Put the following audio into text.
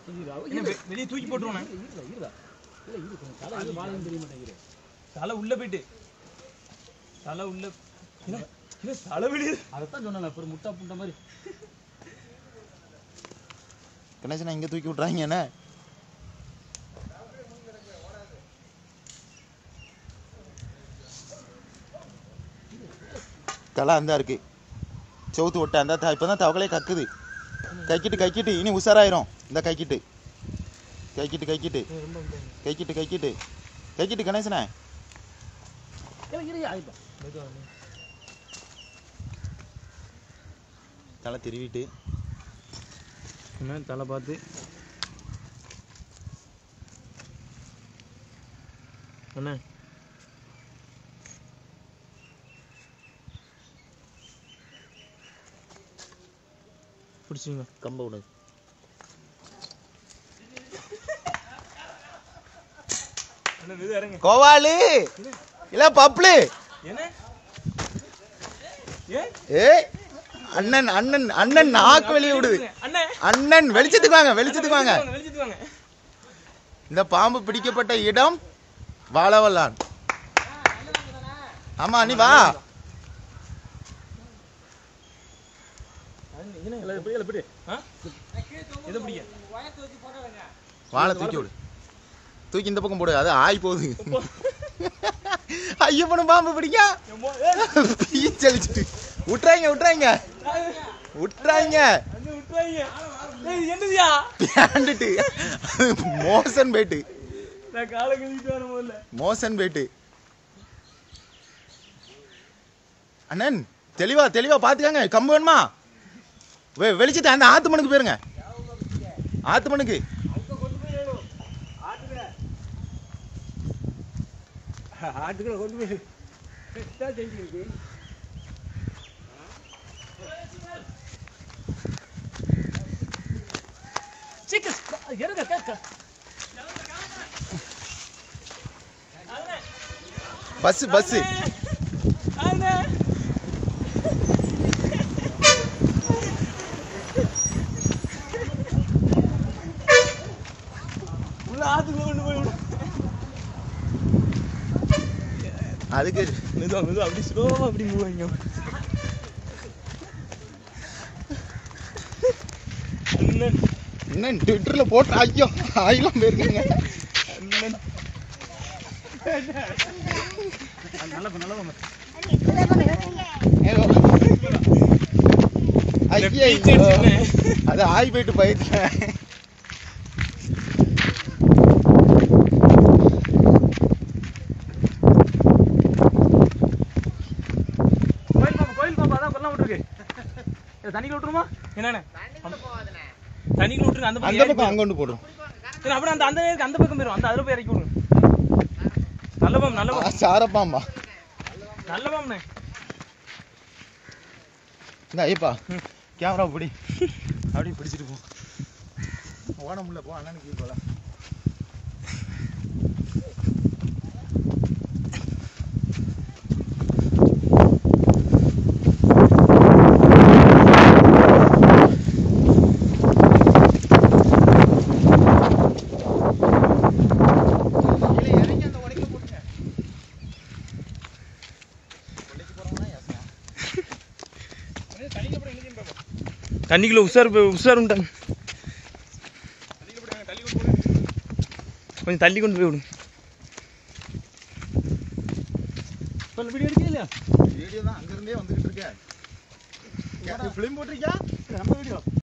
என்ன வெ- வெளியே தூக்கி போட்டுருவானே இருடா இருடா இல்ல இரு கொஞ்சம் தலை இது வாழையும் தெரிய மாட்டேங்குது தலை உள்ள போயிட்டு தலை உள்ள என்ன என்ன தலை வெளியே அதைத்தான் சொன்னேன் அப்புறம் முட்டா புண்டை மாதிரி கணேசனா இங்க தூக்கி விட்றாங்க என்ன தலை அந்த இருக்கு செவுத்து விட்ட அந்த த- இப்பதான் தவக்கலே கக்குது கைக்கிட்டு கைக்கிட்டு இனி உஷாராயிரும் இந்த கைக்கிட்டு கைக்கிட்டு கைக்கிட்டு கைக்கிட்டு கைக்கிட்டு கைக்கிட்டு கணேசனே இரு, இரு ஆயிப்பா தலை திருவிட்டு என்ன தலை பார்த்து அண்ணா பிடிச்சிங்க கம்ப விடு அண்ணா இது இறங்க கோவாலு இல்ல பப்ளு என்ன ஏன் ஏய் அண்ணன் அண்ணன் அண்ணன் நாக்கு வெளியே விடுது அண்ணே அண்ணன் வெளிச்சத்துக்கு வாங்க வெளிச்சத்துக்கு வாங்க வெளிச்சத்துக்கு வாங்க இந்த பாம்பு பிடிக்கப்பட்ட இடம் வாழவல்லான் ஆமா நீ வா இல்லை எப்படி இல்லை எப்படி ஆ எதை பிடிக்க வாழை தூக்கி விடு தூக்கி இந்த பக்கம் போடு அது ஆய் போகுது ஐயப்பனும் பாம்பு பிடிக்கா பீச்சலிச்சுட்டு விட்டுறாங்க விட்டுறாங்க விட்டுறாங்க அங்க விட்டுறாங்க ஏய் என்னதியா பேண்டுட்டு மோசன் போயிட்டு நான் காலை கழுவிட்டு வர முதல்ல மோசன் போயிட்டு அண்ணன் தெளிவா தெளிவா பாத்துக்கங்க கம்பு வேணுமா வெ- வெளிச்சத்தை அந்த ஆத்து மனுக்கு போயிருங்க ஆத்து மனுக்கு ஆட்டுக்குள்ள கொண்டு போய் செஞ்சிருக்கு சீக்கிரம் இறங்க கேட்க பஸ் பஸ் அண்ணே உள்ள ஆத்துக்குள்ள கொண்டு போய் விடு அதுக்கு மெதுவா மெதுவா அப்படி ஸ்லோவா அப்படி மூவ் ஆகிங்க அண்ணன் என்ன ட்விட்டர்ல போட்டு ஐயோ ஆயிலாம் போயிருக்கீங்க அண்ணன் நல்ல நல்ல ஐயோ. ஐயோ, ஐயோ. அது ஆய் போயிட்டு பயத்துல கோயில் பாப்பா கோயில் பாப்பா அதான் கொல்லாம் விட்டுருக்கு இதை தண்ணிக்குள்ள விட்டுருமா என்னண்ணே தண்ணிக்குள்ள விட்டுருங்க அந்த அந்த பக்கம் பக்கம் அங்க கொண்டு போடுறோம் சரி அப்படியே அந்த அந்த நேருக்கு அந்த பக்கம் போயிடும் அந்த அதில் போய் இறக்கி விடுங்க நல்ல பாம் நல்ல பாம் சாரப்பாம்பா நல்ல பாம்ண்ணே இந்த ஐயப்பா கேமரா பிடி அப்படியே பிடிச்சிட்டு போ ஓட முடியல போ அண்ணனுக்கு போல தண்ணிக்குள்ள உஷார் உஷார் உண்டாங்க கொஞ்சம் தள்ளி கொண்டு போய் விடுங்க வீடியோ எடுக்கல இல்லையா வீடியோ தான் அங்க இருந்தே வந்துகிட்டு இருக்கேன் ஃபிலிம் போட்டிருக்கியா நம்ம வீடியோ